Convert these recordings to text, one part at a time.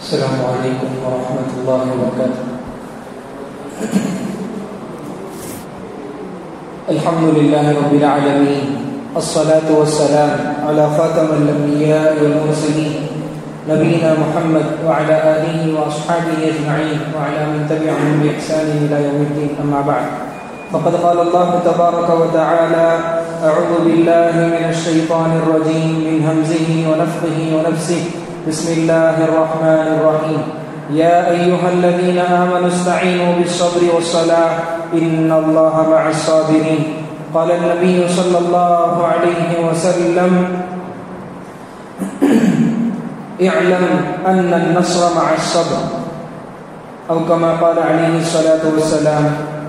السلام عليكم ورحمة الله وبركاته الحمد لله رب العالمين الصلاة والسلام على خاتم الأنبياء والمرسلين نبينا محمد وعلى آله وأصحابه أجمعين وعلى من تبعهم بإحسان إلى يوم الدين أما بعد فقد قال الله تبارك وتعالى أعوذ بالله من الشيطان الرجيم من همزه ونفخه ونفسه بسم الله الرحمن الرحيم يا أيها الذين آمنوا استعينوا بالصبر والصلاة إن الله مع الصابرين قال النبي صلى الله عليه وسلم اعلم أن النصر مع الصبر أو كما قال عليه الصلاة والسلام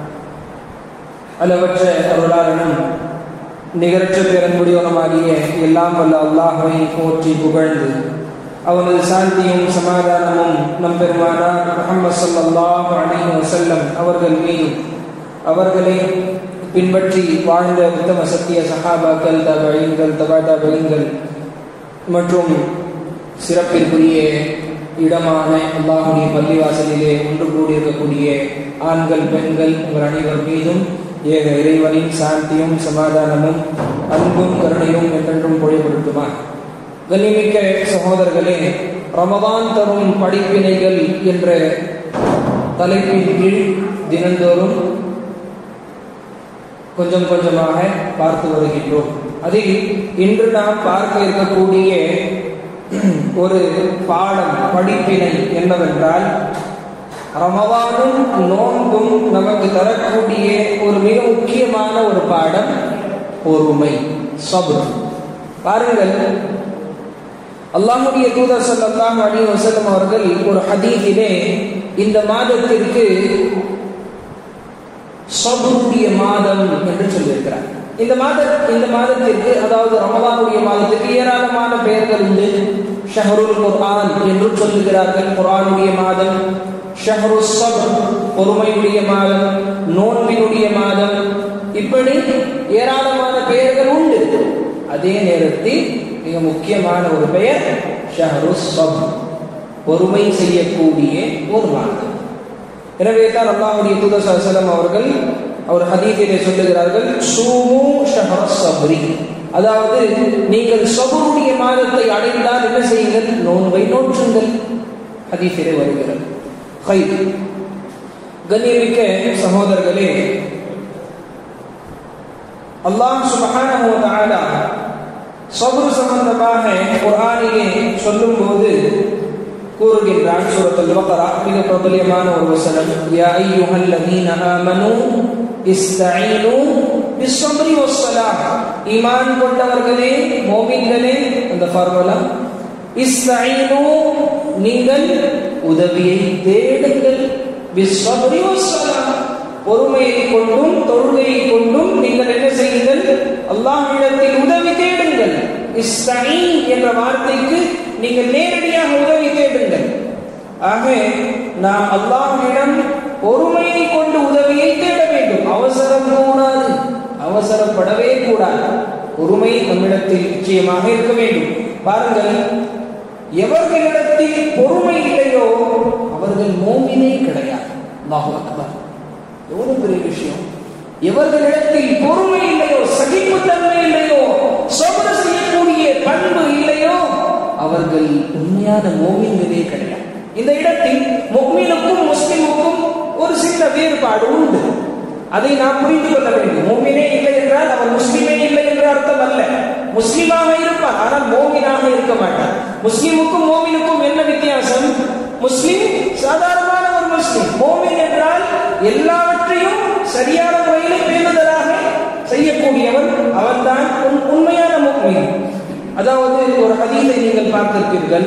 அளவற்ற அருளாளனும் நிகரற்ற பெருங்குடியோனமாகிய எல்லாம் வல்ல அல்லாஹை போற்றி புகழ்ந்து அவனது சாந்தியும் சமாதானமும் நம் பெருமானார் முகமது சல்லாஹ் அலி வசல்லம் அவர்கள் மீதும் அவர்களை பின்பற்றி வாழ்ந்த உத்தம சத்திய சஹாபாக்கள் தபைங்கள் தபா தபைங்கள் மற்றும் சிறப்பிற்குரிய இடமான அல்லாஹுடைய பள்ளிவாசலிலே ஒன்று கூடியிருக்கக்கூடிய ஆண்கள் பெண்கள் உங்கள் அனைவர் மீதும் ஏக இறைவனின் சாந்தியும் சமாதானமும் அன்பும் கருணையும் என்றென்றும் பொழிப்படுத்துமா கண்ணிமிக்க சகோதரர்களே ரமதான் தரும் படிப்பினைகள் என்ற தலைப்பின் கீழ் தினந்தோறும் கொஞ்சம் கொஞ்சமாக பார்த்து வருகின்றோம் அதில் இன்று நாம் பார்க்க இருக்கக்கூடிய ஒரு பாடம் படிப்பினை என்னவென்றால் ரமவானும் நோன்பும் நமக்கு தரக்கூடிய ஒரு மிக முக்கியமான ஒரு பாடம் பொறுமை சபு பாருங்கள் அல்லாஹுடைய தூதர் சல்லாஹ் அலி வசலம் அவர்கள் ஒரு ஹதீதிலே இந்த மாதத்திற்கு சபுடைய மாதம் என்று சொல்லியிருக்கிறார் இந்த மாத இந்த மாதத்திற்கு அதாவது ரமதானுடைய மாதத்திற்கு ஏராளமான பெயர்கள் உண்டு ஷஹருல் குர்ஆன் என்று சொல்லுகிறார்கள் குரானுடைய மாதம் ஷஹரு சபர் பொறுமையுடைய மாதம் நோன்பினுடைய மாதம் இப்படி ஏராளமான பெயர்கள் உண்டு அதே நேரத்தில் மிக முக்கியமான ஒரு பெயர் ஷஹரு சப் பொறுமை செய்யக்கூடிய ஒரு மாதம் எனவே தான் அல்லாஹுடைய தூதர் சலம் அவர்கள் அவர் ஹதீதிலே சொல்லுகிறார்கள் சூமு ஷஹர சபரி அதாவது நீங்கள் சபருடைய மாதத்தை அடைந்தால் என்ன செய்யுங்கள் நோன்பை நோற்றுங்கள் ஹதீஸிலே வருகிறது கை கண்ணியமிக்க சகோதரர்களே அல்லாஹ் சுபஹானஹு வ தஆலா சபர் சம்பந்தமாக குர்ஆனிலே சொல்லும்போது கூறுகின்றான் சூரத்துல் பக்ரா மிக பிரபலியமான ஒரு வசனம் யா அய்யுஹல்லதீன ஆமனூ இஸ்தஈனு பிஸ்ஸப்ரி வஸ்ஸலாஹ் ஈமான் கொண்டவர்களே மோமின்களே அந்த ஃபார்முலா இஸ்தஈனு நீங்கள் உதவியை தேடுங்கள் பிஸ்ஸப்ரி வஸ்ஸலாஹ் பொறுமையை கொண்டும் தொழுகையை கொண்டும் நீங்கள் என்ன செய்யுங்கள் அல்லாஹ்விடத்தில் உதவி தேடுங்கள் இஸ்தஈன் என்ற வார்த்தைக்கு நீங்கள் நேரடியாக உதவி தேடுங்கள் ஆக நாம் அல்லாஹ்விடம் பொறுமையை கொண்டு உதவியை தேட வேண்டும் அவசரம் கூடாது அவசரப்படவே கூடாது பொறுமை நம்மிடத்தில் நிச்சயமாக இருக்க வேண்டும் பாருங்கள் எவர்களிடத்தில் பொறுமை இல்லையோ அவர்கள் மோமினே கிடையாது அல்லாஹு அக்பர் எவ்வளவு பெரிய விஷயம் எவர்களிடத்தில் பொறுமை இல்லையோ சகிப்புத்தன்மை இல்லையோ சோதன செய்யக்கூடிய பண்பு இல்லையோ அவர்கள் உண்மையான மோமின்களே கிடையாது இந்த இடத்தில் மொம்மினுக்கும் முஸ்லிமுக்கும் ஒரு சின்ன வேறுபாடு உண்டு அதை நாம் புரிந்து கொள்ள வேண்டும் மோமினே இல்லை என்றால் அவர் முஸ்லிமே இல்லை என்று அர்த்தம் அல்ல முஸ்லிமாக இருப்பார் ஆனால் மோமினாக இருக்க மாட்டார் முஸ்லிமுக்கும் மோமினுக்கும் என்ன வித்தியாசம் முஸ்லிம் சாதாரணமான ஒரு முஸ்லிம் மோமின் என்றால் எல்லாவற்றையும் சரியான முறையில் பேணுதலாக செய்யக்கூடியவன் அவன்தான் உண்மையான மோமின் அதாவது ஒரு ஹதீஸை நீங்கள் பார்த்திருப்பீர்கள்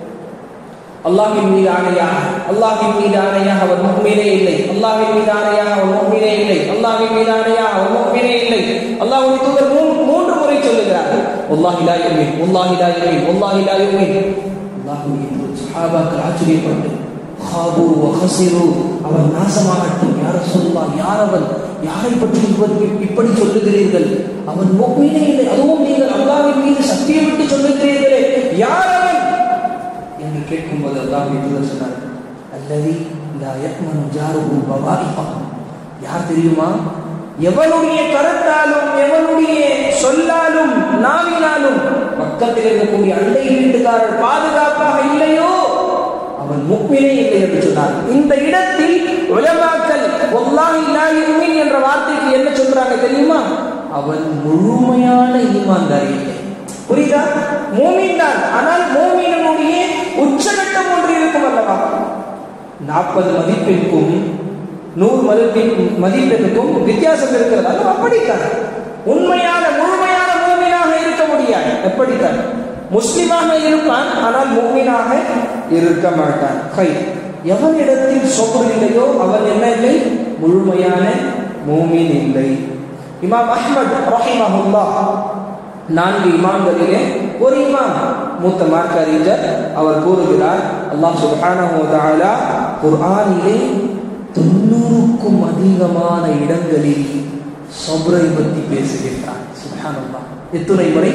அல்லாஹின் மீது ஆணையாக அல்லாஹின் மீது ஆணையாக அவர் முக்மீனே இல்லை அல்லாஹின் மீது ஆணையாக அவர் முக்மீனே இல்லை அல்லாஹின் மீது ஆணையாக அவர் முக்மீனே இல்லை அல்லாஹுடைய தூதர் மூன்று முறை சொல்லுகிறார்கள் அல்லாஹி லா யுமின் அல்லாஹி லா யுமின் அல்லாஹி லா யுமின் அல்லாஹுடைய சஹாபாக்கள் ஆச்சரியப்பட்டு ஹாபு வஹசிரு அவன் நாசமாகட்டும் யார சொல்லலாம் யார் அவன் யாரை பற்றி இவர் இப்படி சொல்லுகிறீர்கள் அவன் முக்மீனே இல்லை அதுவும் நீங்கள் அல்லாவின் மீது சத்தியம் விட்டு சொல்லுகிறீர்களே யார் அவன் என்று கேட்கும்போது அல்லாஹ் தூதர் சொன்னார் அல்லது லா யக்மனு ஜாருஹு பவாயிகா யார் தெரியுமா எவனுடைய கருத்தாலும் எவனுடைய சொல்லாலும் நாவினாலும் பக்கத்தில் இருக்கக்கூடிய அண்டை வீட்டுக்காரர் பாதுகாப்பாக இல்லையோ அவன் முக்மினே இல்லை என்று சொன்னார் இந்த இடத்தில் உலமாக்கல் ஒல்லாஹி லா யுமின் என்ற வார்த்தைக்கு என்ன சொல்றாங்க தெரியுமா அவன் முழுமையான ஈமான்தாரி இல்லை புரியுதா மூமின் தான் ஆனால் மூமினுடைய உச்சகட்டம் ஒன்று இருக்கும் அல்லவா நாற்பது மதிப்பெண்கும் நூறு மதிப்பெண் மதிப்பெண்ணுக்கும் வித்தியாசம் இருக்கிறது அது அப்படித்தான் உண்மையான முழுமையான மூமினாக இருக்க முடியாது எப்படித்தான் முஸ்லிமாக இருப்பான் ஆனால் மூமினாக இருக்க மாட்டான் கை எவனிடத்தில் சொபர் இல்லையோ அவன் என்ன இல்லை முழுமையான மூமின் இல்லை இமாம் அஹ்மத் ரஹிமஹுல்லா நான்கு இமாம்களிலே ஒரு இமாம் மூத்த மார்க்க அறிஞர் அவர் கூறுகிறார் அல்லாஹ் சுப்ஹானஹு வ தஆலா குர்ஆனிலே தொண்ணூறுக்கும் அதிகமான இடங்களில் சப்ரை பற்றி பேசுகின்றார் சுப்ஹானல்லாஹ் எத்துணை முறை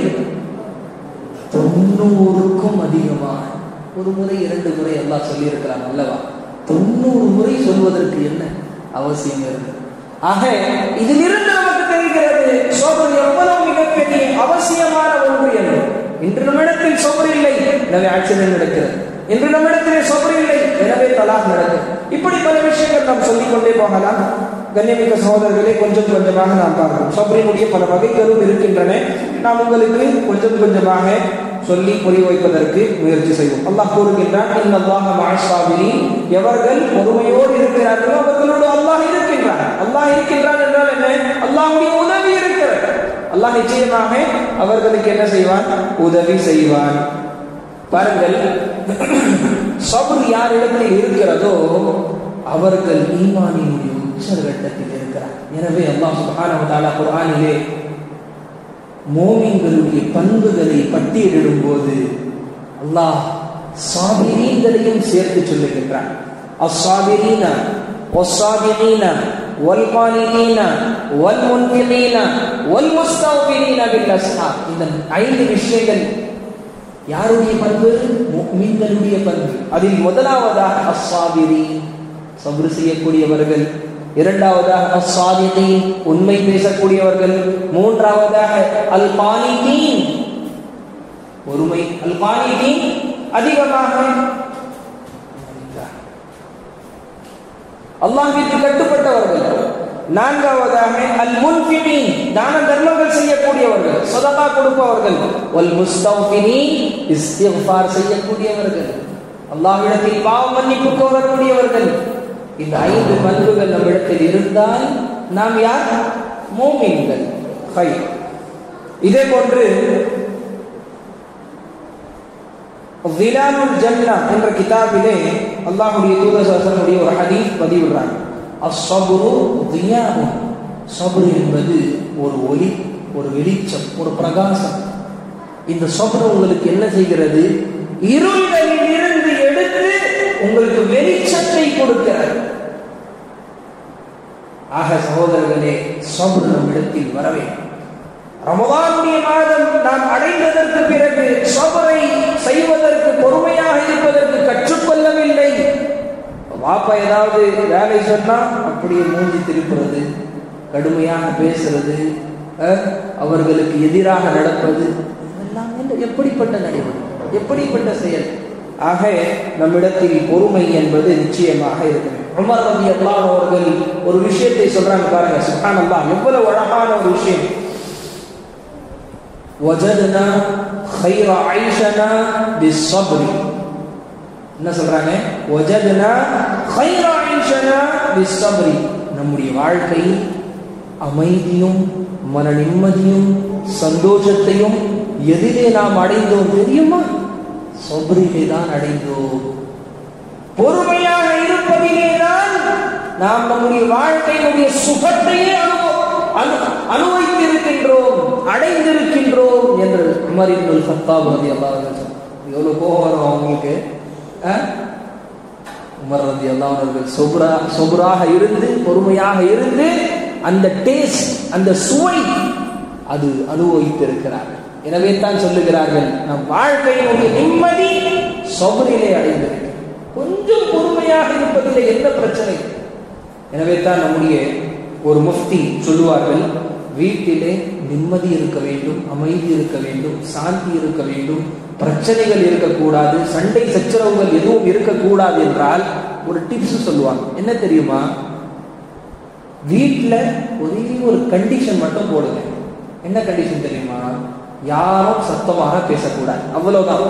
தொண்ணூறுக்கும் அதிகமான ஒரு முறை இரண்டு முறை எல்லாம் சொல்லியிருக்கிறான் அல்லவா தொண்ணூறு முறை சொல்வதற்கு என்ன அவசியம் இருக்கு ஆக இதிலிருந்து நமக்கு தெரிகிறது சோதனை எவ்வளவு மிகப்பெரிய அவசியமான ஒன்று என்று இன்று நம்மிடத்தில் சொபர் இல்லை எனவே ஆக்சிடென்ட் நடக்கிறது இன்று நம்மிடத்திலே சொபர் இல்லை எனவே தலாக் நடக்கும் இப்படி பல விஷயங்கள் நாம் சொல்லிக் கொண்டே போகலாம் கண்ணியமிக்க சகோதரர்களை கொஞ்சம் கொஞ்சமாக நாம் பார்க்கிறோம் சொபரினுடைய பல வகைகளும் இருக்கின்றன நாம் உங்களுக்கு கொஞ்சம் கொஞ்சமாக சொல்லி புரிய வைப்பதற்கு முயற்சி செய்வோம் அல்லாஹ் கூறுகின்றான் இன்னல்லாஹ மஅஸ்ஸாபிரீன் எவர்கள் பொறுமையோடு இருக்கிறார்களோ அவர்களோடு அல்லாஹ் இருக்கின்றான் அல்லாஹ் இருக்கின்றான் என்றால் என்ன அல்லாஹ்வுடைய உதவி இருக்கிறது அல்லாஹ் நிச்சயமாக அவர்களுக்கு என்ன செய்வான் உதவி செய்வான் பாருங்கள் சபர் யாரிடத்தில் இருக்கிறதோ அவர்கள் ஈமானினுடைய உச்சகட்டத்தில் இருக்கிறார் எனவே அல்லாஹ் சுப்ஹானஹு வ தஆலா குர்ஆனிலே மோமின்களுடைய பண்புகளை பட்டியலிடும் போது அல்லாஹ் சாபிரீன்களையும் சேர்த்து சொல்லுகின்றான் அஸ்ஸாபிரீன والصابرين والقانتين والمنفقين والمستغفرين بالاسحار இந்த ஐந்து விஷயங்கள் யாருடைய பண்பு முஃமின்களுடைய பண்பு அதில் முதலாவதாக அஸ்ஸாபிரீன் சப்ர் செய்யக்கூடியவர்கள் இரண்டாவதாக அஸ்ஸாதிகீன் உண்மை பேசக்கூடியவர்கள் மூன்றாவதாக அல் பானிதீன் ஒருமை அல் பானிதீன் அதிகமாக அல்லாஹ்விற்கு கட்டுப்பட்டவர்கள் நான்காவதாக அல் முன்ஃபிமீன் தான தர்மங்கள் செய்யக்கூடியவர்கள் சதகா கொடுப்பவர்கள் வல் முஸ்தௌஃபினீன் இஸ்திக்ஃபார் செய்யக்கூடியவர்கள் அல்லாஹ்விடத்தில் பாவ மன்னிப்பு கோரக்கூடியவர்கள் இந்த ஐந்து பண்புகள் நம்மிடத்தில் இருந்தால் நாம் யார் மோமீன்கள் ஹை இதே போன்று விலானுல் ஜன்னா என்ற கிதாபிலே அல்லாஹுடைய தூதர் சாசனுடைய ஒரு ஹதீஸ் பதிவிடுறாங்க அஸ்ஸபுரு தியாவும் சபுரு என்பது ஒரு ஒளி ஒரு வெளிச்சம் ஒரு பிரகாசம் இந்த சபுரு உங்களுக்கு என்ன செய்கிறது இருளில் இருந்து எடுத்து உங்களுக்கு வெளிச்சத்தை கொடுக்கிறது ஆக சகோதரர்களே சபுரு நம்மிடத்தில் வர வேண்டும் ரமதானுடைய மாதம் நாம் அடைந்ததற்கு பிறகு சபரை செய்வதற்கு பொறுமையாக இருப்பதற்கு கற்றுக்கொள்ளவில்லை வாப்பா ஏதாவது வேலை சொன்னா அப்படியே மூஞ்சி திருப்புறது கடுமையாக பேசுறது அவர்களுக்கு எதிராக நடப்பது இதெல்லாம் எப்படிப்பட்ட நடைமுறை எப்படிப்பட்ட செயல் ஆக நம்மிடத்தில் பொறுமை என்பது நிச்சயமாக இருக்கிறது உமர் ரவி அல்லாஹ் அவர்கள் ஒரு விஷயத்தை சொல்றாங்க பாருங்க சுஹான் அல்லாஹ் எவ்வளவு அழகான ஒரு விஷயம் وجدنا خير عيشنا بالصبر என்ன சொல்றாங்க وجدنا خير عيشنا بالصبر நம்முடைய வாழ்க்கை அமைதியும் மன நிம்மதியும் சந்தோஷத்தையும் எதிலே நாம் அடைந்தோம் தெரியுமா சொபரிலே தான் அடைந்தோம் பொறுமையாக இருப்பதிலே தான் நாம் நம்முடைய வாழ்க்கையினுடைய சுகத்தையே அனுபவம் அனுபவித்திருக்கின்றோம் அடைந்திருக்கின்றோம் என்று உமரின் சத்தாப் ரதி அல்லாஹ் எவ்வளவு கோபம் வரும் அவங்களுக்கு உமர் ரதி அல்லாஹர்கள் சொபுரா சொபுராக இருந்து பொறுமையாக இருந்து அந்த டேஸ்ட் அந்த சுவை அது அனுபவித்திருக்கிறார்கள் எனவே தான் சொல்லுகிறார்கள் நம் வாழ்க்கையினுடைய நிம்மதி சபரிலே அடைந்திருக்கிறது கொஞ்சம் பொறுமையாக இருப்பதில்லை என்ன பிரச்சனை எனவே தான் நம்முடைய ஒரு முஃப்தி சொல்லுவார்கள் வீட்டிலே நிம்மதி இருக்க வேண்டும் அமைதி இருக்க வேண்டும் சாந்தி இருக்க வேண்டும் பிரச்சனைகள் இருக்கக்கூடாது சண்டை சச்சரவுகள் எதுவும் இருக்கக்கூடாது என்றால் ஒரு டிப்ஸ் சொல்லுவாங்க என்ன தெரியுமா வீட்டில் ஒரே ஒரு கண்டிஷன் மட்டும் போடுங்க என்ன கண்டிஷன் தெரியுமா யாரும் சத்தமாக பேசக்கூடாது அவ்வளவுதான்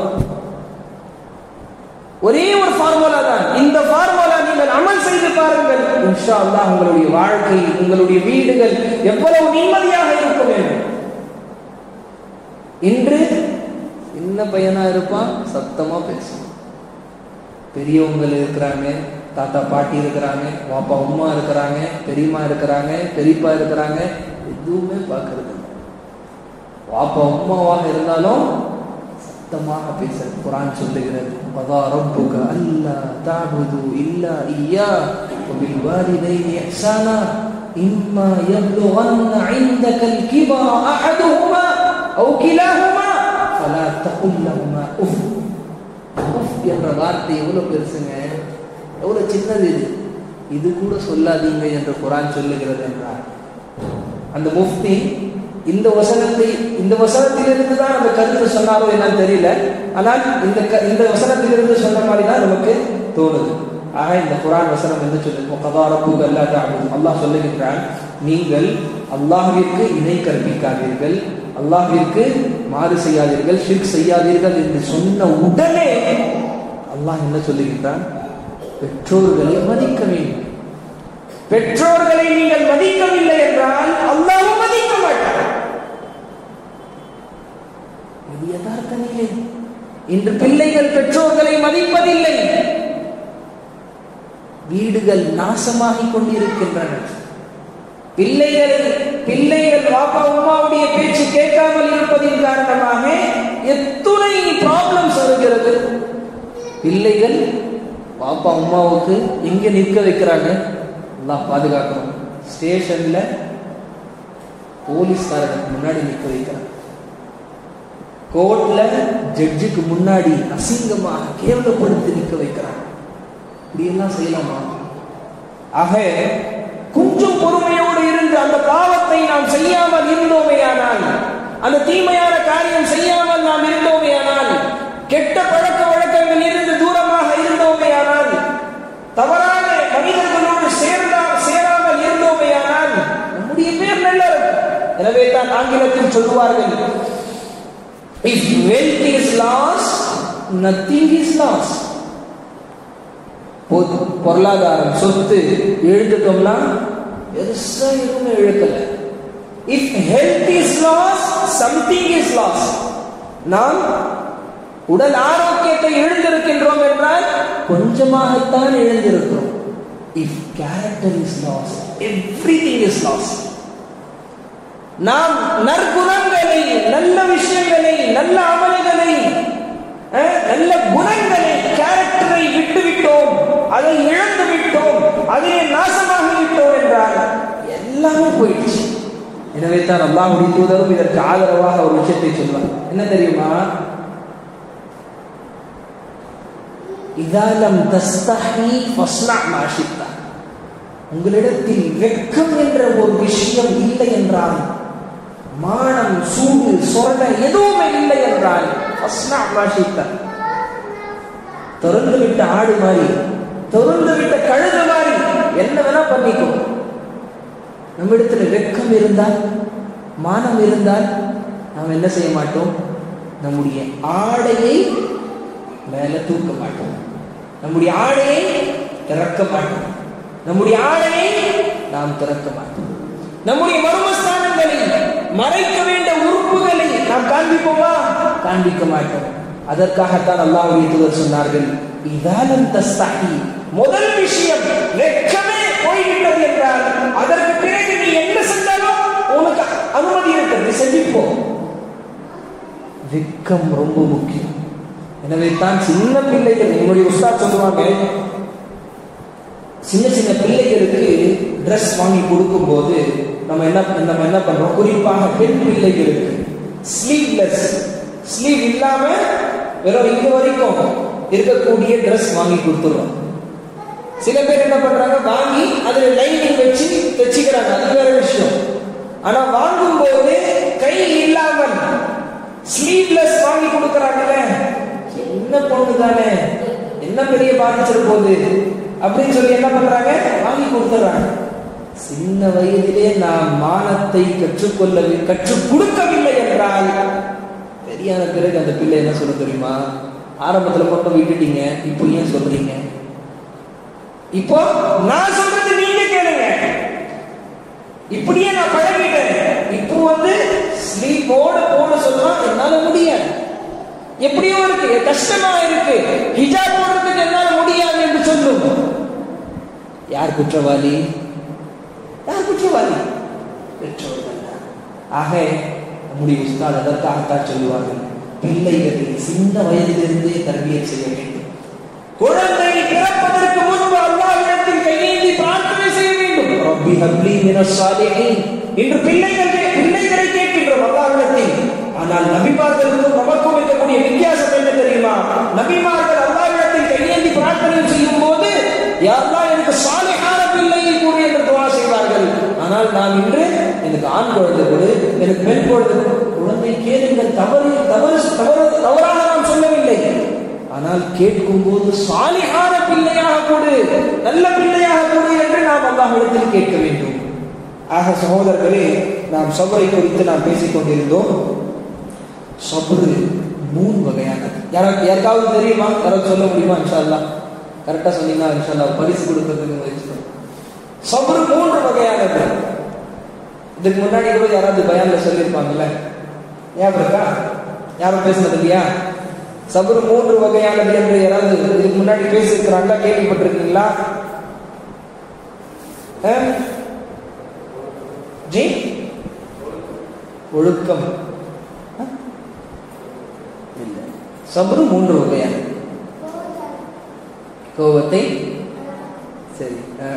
ஒரே ஒரு ஃபார்முலா தான் இந்த ஃபார்முலா நீங்கள் அமல் செய்து பாருங்கள் இன்ஷா அல்லாஹ் உங்களுடைய வாழ்க்கை உங்களுடைய வீடுகள் எவ்வளவு நிம்மதியாக இருக்க வேண்டும் இன்று சின்ன பையனா இருப்பான் சத்தமா பேசுவான் பெரியவங்க இருக்கிறாங்க தாத்தா பாட்டி இருக்கிறாங்க பாப்பா அம்மா இருக்கிறாங்க பெரியம்மா இருக்கிறாங்க பெரியப்பா இருக்கிறாங்க எதுவுமே பார்க்கறது இல்லை பாப்பா அம்மாவாக இருந்தாலும் சத்தமாக பேச குரான் சொல்லுகிறது வதா ரப்புக அல்லா தாபுது இல்லா ஐயா وبالوالدين إحسانا إما يبلغن عندك الكبر أحدهما أو كلاهما فلا تقل لهما أف உஃப் என்ற வார்த்தை எவ்வளவு பெருசுங்க எவ்வளவு சின்னது இது இது கூட சொல்லாதீங்க என்று குரான் சொல்லுகிறது என்றார் அந்த முஃப்தி இந்த வசனத்தை இந்த வசனத்திலிருந்து தான் அந்த கருத்து சொன்னாரோ என்னன்னு தெரியல ஆனால் இந்த இந்த வசனத்திலிருந்து சொன்ன மாதிரி தான் நமக்கு தோணுது ஆக இந்த குரான் வசனம் என்ன சொல்லுது கதாரப்பு அல்லா தாபு அல்லாஹ் சொல்லுகின்றான் நீங்கள் அல்லாஹ்விற்கு இணை கற்பிக்காதீர்கள் அல்லாஹ்விற்கு மாறு செய்யாதீர்கள் ஷிர்க் செய்யாதீர்கள் என்று சொன்ன உடனே அல்லாஹ் என்ன சொல்லுகின்றான் பெற்றோர்களை மதிக்க வேண்டும் பெற்றோர்களை நீங்கள் மதிக்கவில்லை என்றால் அல்லாவும் மதிக்க மாட்டார் இது யதார்த்த நிலை இன்று பிள்ளைகள் பெற்றோர்களை மதிப்பதில்லை வீடுகள் நாசமாகிக் கொண்டிருக்கின்றன பிள்ளைகளை பிள்ளைகள் பாப்பா உமாவுடைய பேச்சு கேட்காமல் இருப்பதின் காரணமாக எத்துணை ப்ராப்ளம்ஸ் வருகிறது பிள்ளைகள் பாப்பா அம்மாவுக்கு எங்க நிற்க வைக்கிறாங்க எல்லாம் பாதுகாக்கணும் ஸ்டேஷன்ல போலீஸ்காரனுக்கு முன்னாடி நிற்க வைக்கிறாங்க கோர்ட்ல ஜட்ஜுக்கு முன்னாடி அசிங்கமாக கேவலப்படுத்தி நிற்க வைக்கிறாங்க இப்படியெல்லாம் செய்யலாமா ஆக கொஞ்சம் பொறுமையோடு இருந்து அந்த பாவத்தை நாம் செய்யாமல் இருந்தோமேயானால் அந்த தீமையான காரியம் செய்யாமல் நாம் இருந்தோமேயானால் கெட்ட பழக்க வழக்கங்கள் இருந்து தூரமாக இருந்தோமேயானால் தவறான மனிதர்களோடு சேர்ந்தா சேராமல் இருந்தோமேயானால் நம்முடைய பேர் நல்ல இருக்கும் எனவே தான் ஆங்கிலத்தில் சொல்லுவார்கள் if wealth is lost nothing is lost பொருளாதாரம் சொத்து எழுந்துட்டோம்னா பெருசா எதுவுமே இழுக்கல if health is lost something is lost நாம் உடல் ஆரோக்கியத்தை எழுந்திருக்கின்றோம் என்றால் கொஞ்சமாகத்தான் எழுந்திருக்கிறோம் if character is lost everything is lost நாம் நற்குணங்களை நல்ல விஷயங்களை நல்ல அமல்களை நல்ல குணங்களை கேரக்டரை விட்டு விட்டோம் அதை இழந்து விட்டோம் அதிலே நாசமாக விட்டோம் என்றால் எல்லாமே போயிடுச்சு எனவே தான் அல்லாஹுடைய தூதரும் இதற்கு ஆதரவாக ஒரு விஷயத்தை சொல்வார் என்ன தெரியுமா இதாலம் தஸ்தஹி ஃபஸ்னா மாஷித்தா உங்களிடத்தில் வெட்கம் என்ற ஒரு விஷயம் இல்லை என்றால் மானம் சூடு சொரண எதுவுமே இல்லை என்றால் ஃபஸ்னா மாஷித்தா திறந்து விட்ட ஆடு மாதிரி திறந்து விட்ட கழுது மாதிரி என்ன வேணா பண்ணிக்கோ நம்மிடத்துல வெட்கம் இருந்தால் மானம் இருந்தால் நாம் என்ன செய்ய மாட்டோம் நம்முடைய ஆடையை மேல தூக்க மாட்டோம் நம்முடைய ஆடையை திறக்க மாட்டோம் நம்முடைய ஆடையை நாம் திறக்க மாட்டோம் நம்முடைய மர்மஸ்தானங்களில் மறைக்க வேண்டிய உறுப்புகளை நாம் காண்பிப்போமா காண்பிக்க மாட்டோம் அதற்காகத்தான் அல்லாஹ்வுடைய தூதர் சொன்னார்கள் இதாலம் தஸ்தஹி முதல் விஷயம் வெட்கமே போய்விட்டது என்றால் அதற்கு பிறகு நீ என்ன செஞ்சாலும் உனக்கு அனுமதி இருக்கு நீ செஞ்சுப்போ வெட்கம் ரொம்ப முக்கியம் எனவே தான் சின்ன பிள்ளைகள் என்னுடைய உஸ்தாத் சொல்லுவாங்க சின்ன சின்ன பிள்ளைகளுக்கு ட்ரெஸ் வாங்கி கொடுக்கும்போது நம்ம என்ன நம்ம என்ன பண்றோம் குறிப்பாக பெண் பிள்ளைகளுக்கு ஸ்லீவ்லெஸ் ஸ்லீவ் இல்லாம வெறும் இங்க வரைக்கும் இருக்கக்கூடிய ட்ரெஸ் வாங்கி கொடுத்துருவோம் சில பேர் என்ன பண்றாங்க வாங்கி அதுல லைனிங் வச்சு தைச்சிக்கிறாங்க அது வேற விஷயம் ஆனா வாங்கும் போது கை இல்லாமல் ஸ்லீவ்லெஸ் வாங்கி கொடுக்கறாங்கல்ல என்ன பொண்ணு தானே என்ன பெரிய பாதிச்சிட போகுது அப்படின்னு சொல்லி என்ன பண்றாங்க வாங்கி கொடுத்துறாங்க சின்ன வயதிலே நாம் மானத்தை கற்றுக்கொள்ள கற்றுக் கொடுக்கவில்லை என்றால் பெரியான பிறகு அந்த பிள்ளை என்ன சொல்ல தெரியுமா ஆரம்பத்துல மட்டும் விட்டுட்டீங்க இப்போ ஏன் சொல்றீங்க இப்போ நான் சொல்றது நீங்க கேளுங்க இப்படியே நான் பழகிட்டேன் இப்போ வந்து ஸ்லீப்போட போட சொன்னா என்னால முடியாது எப்படியோ இருக்கு கஷ்டமா இருக்கு ஹிஜாப் போடுறதுக்கு என்னால முடியாது என்று சொல்லும் யார் குற்றவாளி யார் குற்றவாளி பெற்றோர்கள் தான். ஆக நம்முடைய உஸ்தாத் அதற்காகத்தான் சொல்லுவார்கள் பிள்ளைகளை சின்ன வயதிலிருந்தே தர்பியத் செய்ய வேண்டும் குழந்தை பிறப்பதற்கு முன்பு அல்லாஹ்விடத்தில் கையேந்தி பிரார்த்தனை செய்ய வேண்டும் ரப்பி ஹப்லி மினஸ் சாலிஹீன் இன்று பிள்ளைகள் பிள்ளைகளை கேட்கின்றோம் அல்லாஹ்விடத்தில் ஆனால் நபிமார்களுக்கும் நமக்கும் இருக்கக்கூடிய வித்தியாசம் என்ன தெரியுமா நபிமார்கள் அல்லாஹ்விடத்தில் கையேந்தி பிரார்த்தனை செய்யும் போது யா அல்லாஹ் எனக்கு சாலிஹான பிள்ளையை கூறி என்று துவா செய்வார்கள் ஆனால் நாம் இன்று எனக்கு ஆண் குழந்தை கொடு எனக்கு பெண் குழந்தை கொடு. குழந்தை கேளுங்கள் தவறு தவறு தவறு தவறாக நாம் சொல்லவில்லை ஆனால் கேட்கும் போது சாலிகான பிள்ளையாக கொடு நல்ல பிள்ளையாக கொடு என்று நாம் அல்லாஹ்விடத்தில் கேட்க வேண்டும் ஆக சகோதரர்களே நாம் சபரை குறித்து நாம் பேசிக் கொண்டிருந்தோம் சபரு மூணு வகையானது யாராவது யாருக்காவது தெரியுமா யாராவது சொல்ல முடியுமா இன்ஷா அல்லாஹ் கரெக்டா சொன்னீங்கன்னா இன்ஷா அல்லாஹ் பரிசு கொடுக்கறதுக்கு முயற்சி பண்ணுவோம். சபரு மூன்று வகையானது இதுக்கு முன்னாடி கூட யாராவது பயான்ல சொல்லியிருப்பாங்கல்ல ஞாபகம் இருக்கா யாரும் பேசுனது இல்லையா சபரு மூன்று வகையானது என்று யாராவது இதுக்கு முன்னாடி பேசியிருக்கிறாங்களா கேள்விப்பட்டிருக்கீங்களா ஆ? ஜி ஒழுக்கம் ஆ? இல்ல சபரு மூன்று வகையானது கோபத்தை சரி ஆ.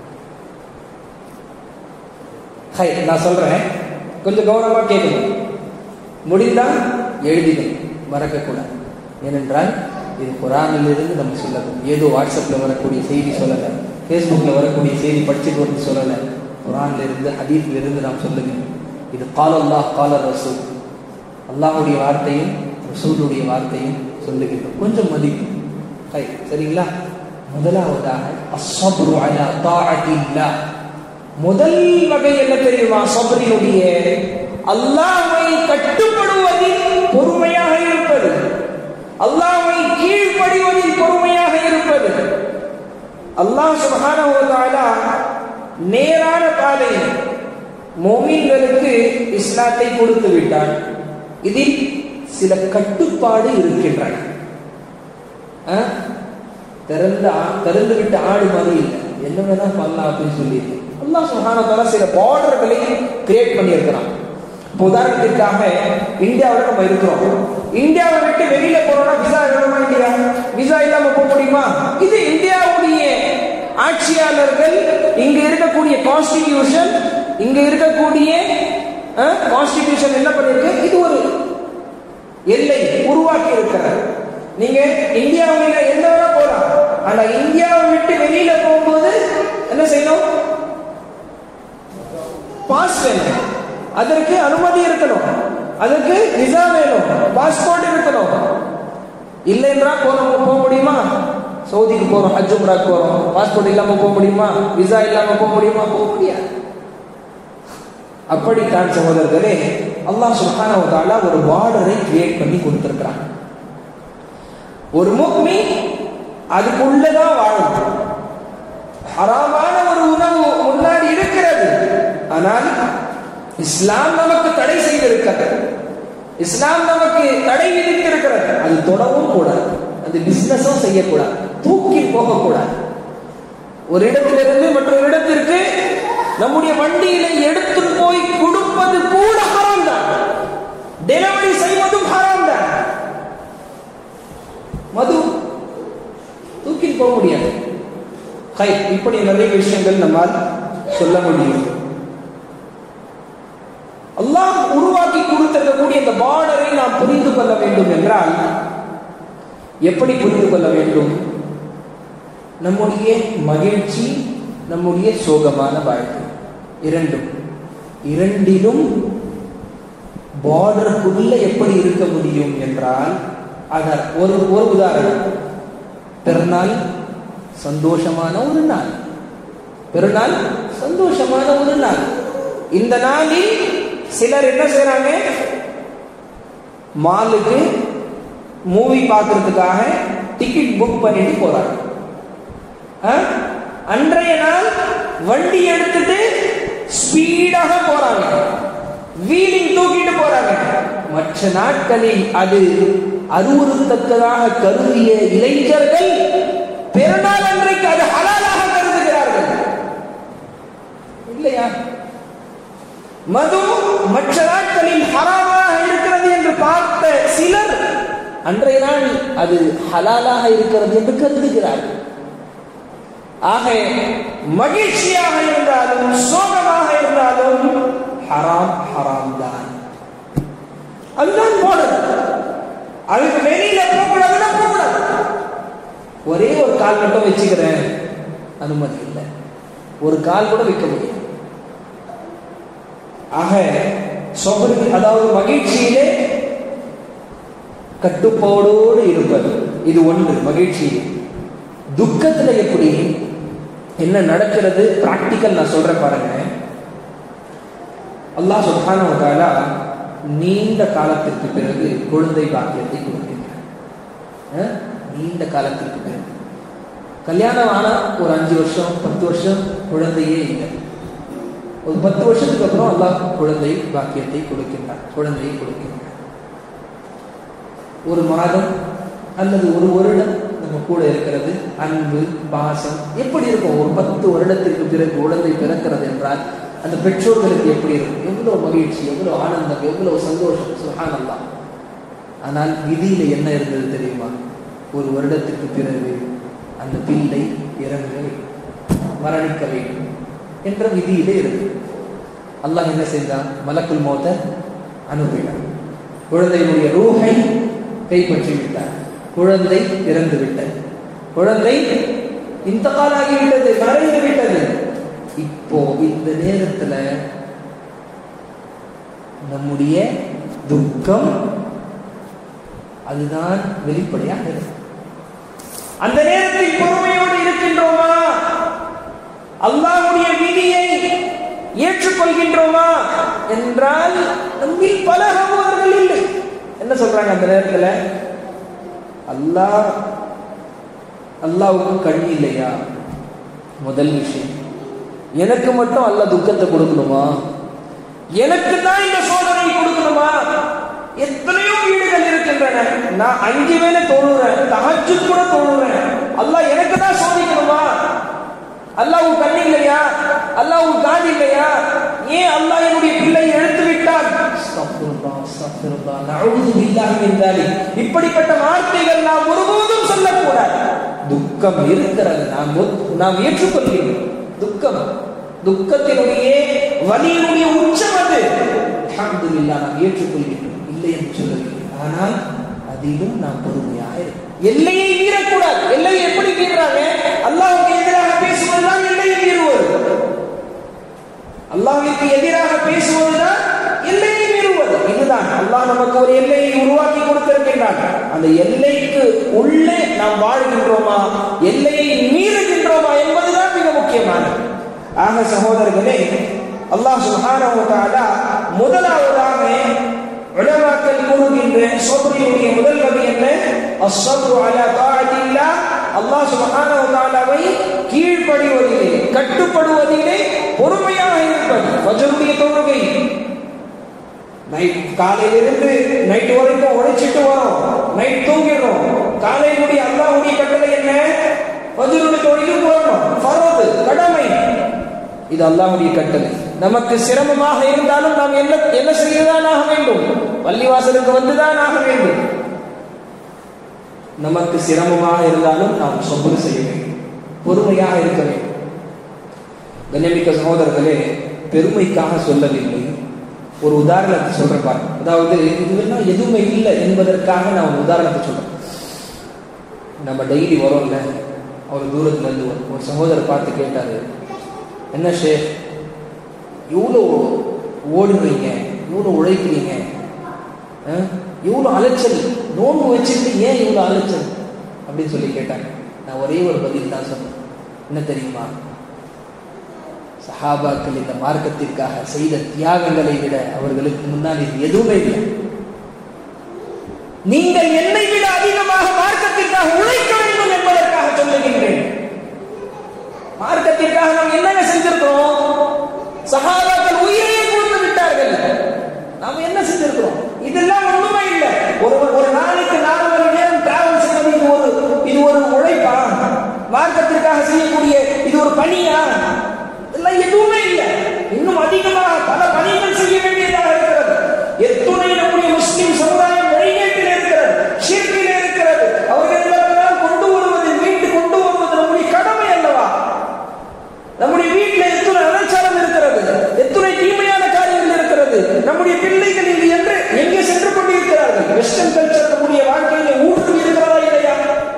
ஹை நான் சொல்றேன் கொஞ்சம் கவனமா கேட்கணும் முடிந்தால் எழுதிடும் மறக்கக்கூடாது ஏனென்றால் இது குரானிலிருந்து நம்ம சொல்லணும் ஏதோ வாட்ஸ்அப்பில் வரக்கூடிய செய்தி சொல்லலை ஃபேஸ்புக்கில் வரக்கூடிய செய்தி படிச்சுட்டு வந்து சொல்லலை குரான்ல இருந்து ஹதீஃப்ல இருந்து நாம் சொல்லுகிறோம் இது கால அல்லாஹ் கால ரசூல் அல்லாஹுடைய வார்த்தையும் ரசூலுடைய வார்த்தையும் சொல்லுகின்றோம் கொஞ்சம் மதிப்பு ஹை சரிங்களா முதலாவதாக அஸ்ஸப்ரு அலா தாஅத்தில்லாஹ் முதல் வகை என்ன தெரியுமா சபரினுடைய அல்லாஹ்வை கட்டுப்படுவதில் பொறுமையாக இருப்பது அல்லாஹ்வை கீழ்ப்படிவதில் பொறுமையாக இருப்பது அல்லாஹ் சுப்ஹானஹு வ தஆலா நேரான பாதை மோமீன்களுக்கு இஸ்லாத்தை கொடுத்து விட்டான் இதில் சில கட்டுப்பாடு இருக்கின்றன ஆ? திறந்த ஆ- திறந்து விட்ட ஆடு மாதிரி இல்லை என்ன வேணா பண்ணலாம் அப்படின்னு சொல்லி அல்லாஹ் சுப்ஹானஹு வ தஆலா சில பார்டர்களை கிரியேட் பண்ணியிருக்கிறான் இப்போ உதாரணத்திற்காக இந்தியாவில் நம்ம இருக்கிறோம் இந்தியாவை விட்டு வெளியில போறோம்னா விசா வேணுமா இல்லையா விசா இல்லாம போக முடியுமா இது இந்தியாவுடைய ஆட்சியாளர்கள் இங்க இருக்கக்கூடிய கான்ஸ்டிடியூஷன் இங்க இருக்கக்கூடிய கான்ஸ்டிடியூஷன் என்ன பண்ணிருக்கு இது ஒரு எல்லை உருவாக்கி இருக்கிறார் நீங்க இந்தியாவுல எந்த வேணா போலாம் ஆனா இந்தியாவை விட்டு வெளியில போகும்போது என்ன செய்யணும் பாஸ் வேணும் அதற்கு அனுமதி இருக்கணும் அதற்கு விசா வேணும் பாஸ்போர்ட் இருக்கணும் இல்லைன்றா போறோம் போக முடியுமா சவுதிக்கு போறோம் ஹஜ் உம்ராக்கு போறோம் பாஸ்போர்ட் இல்லாம போக முடியுமா விசா இல்லாம போக முடியுமா போக முடியாது அப்படித்தான் சகோதரர்களே அல்லாஹ் சுப்ஹானஹு வ தஆலா ஒரு பார்டரை கிரியேட் பண்ணி கொடுத்திருக்கிறான் ஒரு முக்மி அதுக்குள்ளதான் வாழணும் ஹராமான ஒரு உணவு முன்னாடி இருக்கிறது ஆனால் இஸ்லாம் நமக்கு தடை செய்திருக்கிறது இஸ்லாம் நமக்கு தடை விதித்திருக்கிறது அது தொடவும் கூடாது அது பிசினஸும் செய்யக்கூடாது தூக்கி போகக்கூடாது ஒரு இடத்திலிருந்து மற்றொரு இடத்திற்கு நம்முடைய வண்டியில எடுத்து போய் கொடுப்பது கூட ஹராம் தான் டெலிவரி செய்வதும் ஹராம் தான் மது தூக்கி போக முடியாது ஹை இப்படி நிறைய விஷயங்கள் நம்மால் சொல்ல முடியும் அல்லாஹ் உருவாக்கி கொடுத்திருக்கக்கூடிய இந்த பார்டரை நாம் புரிந்து கொள்ள வேண்டும் என்றால் எப்படி புரிந்து கொள்ள வேண்டும் நம்முடைய மகிழ்ச்சி நம்முடைய சோகமான வாழ்க்கை இரண்டும் இரண்டிலும் பார்டருக்குள்ள எப்படி இருக்க முடியும் என்றால் அதர் ஒரு ஒரு உதாரணம் பெருநாள் சந்தோஷமான ஒரு நாள் பெருநாள் சந்தோஷமான ஒரு நாள் இந்த நாளில் சிலர் என்ன செய்றாங்க மாலுக்கு மூவி பார்க்கறதுக்காக டிக்கெட் புக் பண்ணிட்டு போறாங்க ஆ? அன்றைய நாள் வண்டி எடுத்துட்டு ஸ்பீடாக போறாங்க வீலிங் தூக்கிட்டு போறாங்க மற்ற நாட்களில் அது அறிவுறுத்தக்கதாக கருதிய இளைஞர்கள் பெருநாள் அன்றைக்கு அது ஹலாலாக கருதுகிறார்கள் இல்லையா மது மற்ற நாட்களில் ஹராமாக இருக்கிறது என்று பார்த்த சிலர் அன்றைய நாள் அது ஹலாலாக இருக்கிறது என்று கருதுகிறார்கள் ஆக மகிழ்ச்சியாக இருந்தாலும் சோகமாக இருந்தாலும் ஹராம் ஹராம் தான் அதுதான் மாடல் அதுக்கு வெளியில போகக்கூடாதுன்னா போகக்கூடாது ஒரே ஒரு கால் மட்டும் வச்சுக்கிறேன் அனுமதி இல்லை ஒரு கால் கூட வைக்க முடியாது ஆக சொபரி அதாவது மகிழ்ச்சியிலே கட்டுப்பாடோடு இருப்பது இது ஒன்று மகிழ்ச்சியிலே துக்கத்துல எப்படி என்ன நடக்கிறது பிராக்டிக்கல் நான் சொல்றேன் பாருங்க அல்லாஹ் சுப்ஹானஹு வ தஆலா நீண்ட காலத்திற்கு பிறகு குழந்தை பாக்கியத்தை கொடுக்கின்றார் அஹ்? நீண்ட காலத்திற்கு பிறகு கல்யாணம் ஆனா ஒரு அஞ்சு வருஷம் பத்து வருஷம் குழந்தையே இல்லை ஒரு பத்து வருஷத்துக்கு அப்புறம் அல்லாஹ் குழந்தை பாக்கியத்தை கொடுக்கின்றார் குழந்தையை கொடுக்கின்றார் ஒரு மாதம் அல்லது ஒரு வருடம் நம்ம கூட இருக்கிறது அன்பு பாசம் எப்படி இருக்கும் ஒரு பத்து வருடத்திற்கு பிறகு குழந்தை பிறக்கிறது என்றால் அந்த பெற்றோர்களுக்கு எப்படி இருக்கும் எவ்வளவு மகிழ்ச்சி எவ்வளவு ஆனந்தம் எவ்வளவு சந்தோஷம் சுகானல்லாம் ஆனால் விதியில என்ன இருந்தது தெரியுமா ஒரு வருடத்திற்கு பிறகு அந்த பிள்ளை இறங்க வேண்டும் மரணிக்க வேண்டும் என்ற விதியிலே இருக்கு அல்லாஹ் என்ன செய்தான் மலக்குல் மோத அனுப்பினார் குழந்தையினுடைய ரூஹை கைப்பற்றி விட்டார் குழந்தை இறந்து விட்டது குழந்தை இந்தகாலாகி விட்டது மறைந்து விட்டது இப்போ இந்த நேரத்துல நம்முடைய துக்கம் அதுதான் வெளிப்படையாக இருக்கு அந்த நேரத்தில் பொறுமையோடு இருக்கின்றோமா அல்லாஹ்வுடைய விதியை ஏற்றுக்கொள்கின்றோமா என்றால் நம்மில் பல சகோதரர்கள் இல்லை என்ன சொல்றாங்க அந்த நேரத்துல அல்லாஹ் அல்லாவுக்கு கண் இல்லையா முதல் விஷயம் எனக்கு மட்டும் அல்லாஹ் துக்கத்தை கொடுக்கணுமா எனக்கு தான் இந்த சோதனை கொடுக்கணுமா எத்தனையோ வீடுகள் இருக்கின்றன நான் அஞ்சு வேலை தொழுறேன் தகச்சு கூட தொழுறேன் அல்லாஹ் எனக்கு தான் சோதிக்கணுமா அல்லாஹ் உன் கண் இல்லையா அல்லாஹ் உன் காது இல்லையா ஏன் அல்லாஹ் என்னுடைய பிள்ளையை எடுத்து விட்டான் அஸ்தக்ஃபிருல்லாஹ், அஸ்தக்ஃபிருல்லாஹ், நஅூது பில்லாஹி மின் தாலிக். இப்படிப்பட்ட வார்த்தைகள் நாம் ஒருபோதும் சொல்லக்கூடாது துக்கம் இருக்கிறது நாம் ஒத்- நாம் ஏற்றுக்கொள்கிறோம் துக்கம் துக்கத்தினுடைய வலியினுடைய உச்சம் அது அல்ஹம்துலில்லாஹ் நாம் ஏற்றுக்கொள்கிறோம் இல்லை என்று சொல்லவில்லை ஆனால் அதிலும் நாம் பொறுமையாக இருக்கணும். எல்லையை மீறக்கூடாது எல்லையை எப்படி மீறாங்க அல்லாஹ்வுக்கு எதிராக பேசுவதுதான் எல்லையை மீறுவது அல்லாஹ்விற்கு எதிராக பேசுவதுதான் எல்லையை மீறுவது இதுதான் அல்லாஹ் நமக்கு ஒரு எல்லையை உருவாக்கி கொடுத்திருக்கின்றான் அந்த எல்லைக்கு உள்ளே நாம் வாழ்கின்றோமா எல்லையை மீறுகின்றோமா என்பதுதான் மிக முக்கியமானது ஆக சகோதரர்களே அல்லாஹ் சுப்ஹானஹு வ தஆலா முதலாவதாக உலமாக்கள் கூறுகின்ற சோதனையுடைய முதல் வகை என்ன அஸ்ஸப்ரு அலா தாஅத்தில்லாஹ் அல்லாஹ் சுப்ஹானஹு வ தஆலாவை கீழ்ப்படிவதிலே கட்டுப்படுவதிலே பொறுமையாக இருப்பது ஃபஜ்ருடைய தொழுகை நைட் காலையிலிருந்து நைட் வரைக்கும் உழைச்சிட்டு வரோம் நைட் தூங்கிடுறோம் காலையினுடைய அல்லாஹ்வுடைய கட்டளை என்ன ஃபஜ்ருடைய தொழுகை போறோம் ஃபரது கடமை இது அல்லாஹ்வுடைய கட்டளை நமக்கு சிரமமாக இருந்தாலும் நாம் என்ன என்ன செய்யதான் ஆக வேண்டும் பள்ளிவாசலுக்கு வந்துதான் ஆக வேண்டும் நமக்கு சிரமமாக இருந்தாலும் நாம் சொம்பு செய்ய வேண்டும் பொறுமையாக இருக்க வேண்டும் கண்ணியமிக்க சகோதரர்களே பெருமைக்காக சொல்லவில்லை ஒரு உதாரணத்தை சொல்றேன் பாருங்க அதாவது இதுவெல்லாம் எதுவுமே இல்லை என்பதற்காக நான் ஒரு உதாரணத்தை சொல்றேன் நம்ம டெய்லி வரோம்ல அவர் தூரத்துல இருந்து ஒரு- ஒரு சகோதரர் பார்த்து கேட்டாரு என்ன ஷேக் இவ்வளோ ஓடுறீங்க இவ்வளோ உழைக்கிறீங்க ஆ? இவ்வளோ அலைச்சல் நோன்பு வச்சுட்டு ஏன் இவ்வளோ அலைச்சல் அப்படின்னு சொல்லி கேட்டாங்க நான் ஒரே ஒரு பதில் தான் சொன்னேன் என்ன தெரியுமா சஹாபாக்கள் இந்த மார்க்கத்திற்காக செய்த தியாகங்களை விட அவர்களுக்கு முன்னால் இது எதுவுமே இல்லை நீங்கள் என்னை விட அதிகமாக மார்க்கத்திற்காக உழைக்க வேண்டும் என்பதற்காக சொல்லுகின்றேன் மார்க்கத்திற்காக நாம் என்னங்க செஞ்சிருக்கிறோம் சஹாபாக்கள் உயிரையே கொடுத்து விட்டார்கள் நாம் என்ன செஞ்சிருக்கிறோம் இதெல்லாம் ஒண்ணுமே இல்லை ஒரு ஒரு நாளைக்கு நாலு மணி நேரம் டிராவல் செய்வது இது ஒரு இது ஒரு உழைப்பா மார்க்கத்திற்காக செய்யக்கூடிய இது ஒரு பணியா இதெல்லாம் எதுவுமே இல்லை இன்னும் அதிகமாக பல பணிகள் செய்ய வேண்டியதாக இருக்கிறது எத்துணை நம்முடைய முஸ்லிம் சமுதாயம் வழிகேட்டில் இருக்கிறது ஷிர்கில் இருக்கிறது அவர்களெல்லாம் கொண்டு வருவது மீட்டு கொண்டு வருவது நம்முடைய கடமை அல்லவா நம்முடைய வீட்டில் எத்துணை அனாச்சாரம் இருக்கிறது எத்துணை தீமையான காரியங்கள் இருக்கிறது நம்முடைய பிள்ளைகள் இங்கு என்று எங்கே சென்று கொண்டிருக்கிறார்கள் வெஸ்டர்ன் கல்ச்சர் நம்முடைய வாழ்க்கையில ஊடுருவி இருக்கிறதா இல்லையா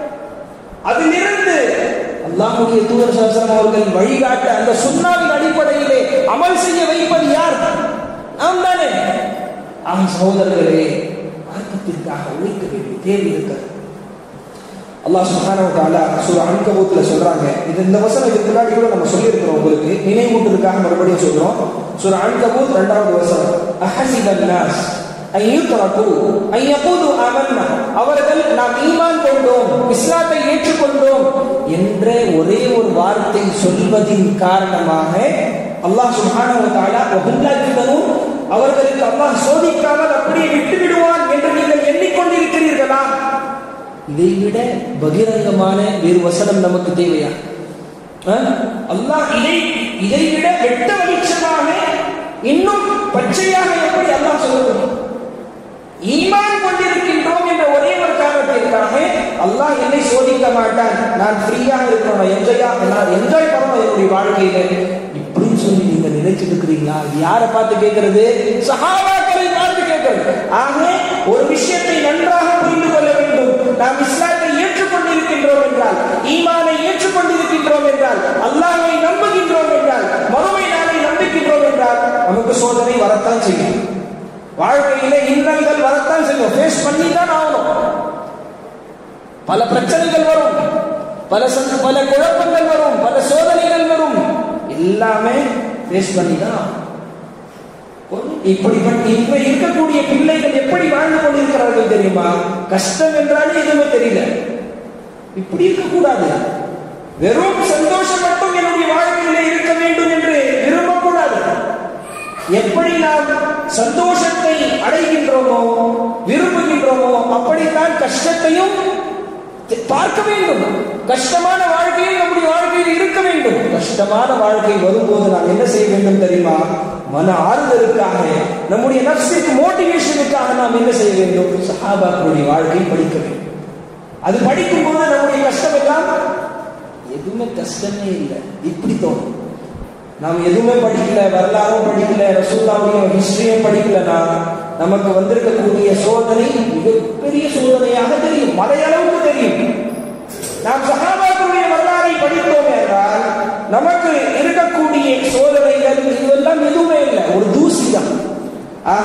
அதிலிருந்து அல்லாஹ்வுடைய தூதர் சாஸ்திரம் அவர்கள் வழிகாட்ட அந்த சுண்ணாவின் அடிப்படையிலே அமல் செய்ய வைப்பது யார் நாம் தானே ஆம் சகோதரர்களே மார்க்கத்திற்காக உழைக்க வேண்டிய தேவை இருக்கிறது அல்லாஹ் சுப்ஹானஹு வ தஆலா சூரா அன்கபூத்ல சொல்றாங்க இது இந்த வசனம் இதுக்கு முன்னாடி கூட நம்ம சொல்லியிருக்கிறோம் உங்களுக்கு நினைவூட்டுறதுக்காக மறுபடியும் சொல்றோம் சூரா அன்கபூத் இரண்டாவது வசனம் அஹசிபன் நாஸ் أن يتركوا أن يقولوا آمنا அவர்கள் நாம் ஈமான் கொண்டோம் இஸ்லாத்தை ஏற்றுக்கொண்டோம் என்ற ஒரே ஒரு வார்த்தை சொல்வதின் காரணமாக அல்லாஹ் சுப்ஹானஹு வ தஆலா வஹுல்லா யுதனூன் அவர்களுக்கு அல்லாஹ் சோதிக்காமல் அப்படியே விட்டு விடுவான் என்று நீங்கள் எண்ணிக்கொண்டிருக்கிறீர்களா இதை விட பகிரங்கமான வேறு வசனம் நமக்கு தேவையா அஹ்? அல்லாஹ் இதை இதை விட வெட்ட வெளிச்சமாக இன்னும் பச்சையாக எப்படி அல்லாஹ் சொல்ல முடியும் ஈமான் கொண்டிருக்கின்றோம் என்ற ஒரே ஒரு காரணத்திற்காக அல்லாஹ் என்னை சோதிக்க மாட்டான் நான் ஃப்ரீயாக இருக்கணும் நான் என்ஜாயா நான் என்ஜாய் பண்ணணும் என்னுடைய வாழ்க்கையில இப்படின்னு சொல்லி நீங்க நினைச்சிட்டு இருக்கிறீங்களா இது யாரை பார்த்து கேட்கிறது சஹாபாக்களை பார்த்து கேட்கிறது ஆக ஒரு விஷயத்தை நன்றாக புரிந்து கொள்ள வேண்டும் நாம் இஸ்லாத்தை ஏற்றுக்கொண்டிருக்கின்றோம் என்றால் ஈமானை ஏற்றுக்கொண்டிருக்கின்றோம் என்றால் அல்லாஹ்வை நம்புகின்றோம் என்றால் மறுமை நாளை நம்புகின்றோம் என்றால் நமக்கு சோதனை வரத்தான் செய்யும் வாழ்க்கையில இன்னல்கள் வரத்தான் செய்யும் ஃபேஸ் பண்ணி தான் ஆகணும் பல பிரச்சனைகள் வரும் பல சந்த பல குழப்பங்கள் வரும் பல சோதனைகள் வரும் எல்லாமே ஃபேஸ் பண்ணி தான் ஆகணும். இப்படிப்பட்ட இப்ப இருக்கக்கூடிய பிள்ளைகள் எப்படி வாழ்ந்து கொண்டிருக்கிறார்கள் தெரியுமா கஷ்டம் என்றாலே எதுவுமே தெரியல இப்படி இருக்கக்கூடாது வெறும் சந்தோஷம் மட்டும் என்னுடைய வாழ்க்கையிலே இருக்க வேண்டும் என்று விரும்பக்கூடாது எப்படி நாம் சந்தோஷத்தை அடைகின்றோமோ விரும்புகின்றோமோ அப்படித்தான் கஷ்டத்தையும் தி- பார்க்க வேண்டும் கஷ்டமான வாழ்க்கையில் நம்முடைய வாழ்க்கையில் இருக்க வேண்டும் கஷ்டமான வாழ்க்கை வரும்போது நாம் என்ன செய்ய வேண்டும் தெரியுமா மன ஆறுதலுக்காக நம்முடைய நப்சுக்கு மோட்டிவேஷனுக்காக நாம் என்ன செய்ய வேண்டும் சஹாபாக்களுடைய வாழ்க்கை படிக்க வேண்டும் அது படிக்கும் போது நம்முடைய கஷ்டம் எல்லாம் எதுவுமே கஷ்டமே இல்லை இப்படி தோணும் நாம் எதுவுமே படிக்கல வரலாறும் படிக்கல ரசூல்லாவுடைய ஹிஸ்டரியும் படிக்கலனா நமக்கு வந்திருக்கக்கூடிய சோதனை மிகப்பெரிய சோதனையாக தெரியும் மலையளவுக்கு தெரியும் நாம் சகாபாக்களுடைய வரலாறை படித்தோம் என்றால் நமக்கு இருக்கக்கூடிய சோதனைகள் இதுவெல்லாம் எதுவுமே இல்லை ஒரு தூசி தான் ஆக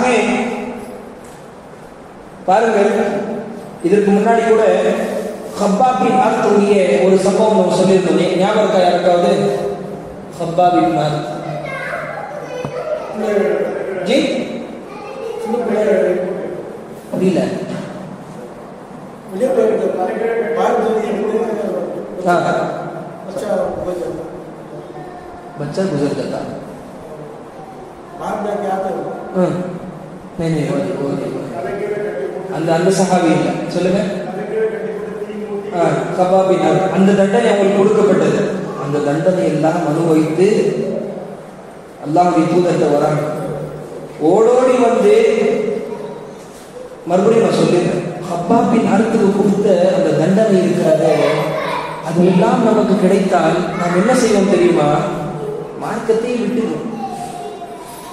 பாருங்கள் இதற்கு முன்னாடி கூட ஹப்பாபின் ஆர்த்துடைய ஒரு சம்பவம் நம்ம சொல்லியிருந்தோம் ஞா- ஞாபகம் இருக்கா யாருக்காவது ஹப்பாபின் ஆர் ஜி புரியல हाँ बच्चा गुजर जाता हाँ नहीं नहीं वो वो नहीं அந்த அந்த சஹாபி இல்லை சொல்லுங்க ஆ, கபாபினார் அந்த தண்டனை அவங்களுக்கு கொடுக்கப்பட்டது அந்த தண்டனை எல்லாம் அனுபவித்து அல்லாஹ்வுடைய தூதர்கிட்ட வராங்க ஓடோடி வந்து மறுபடியும் நான் சொல்லிடுறேன் ஹப்பாபின் அறுத்துக்கு கொடுத்த அந்த தண்டனை இருக்கிறது அது எல்லாம் நமக்கு கிடைத்தால் நாம் என்ன செய்வோம் தெரியுமா மார்க்கத்தை விட்டுருவோம்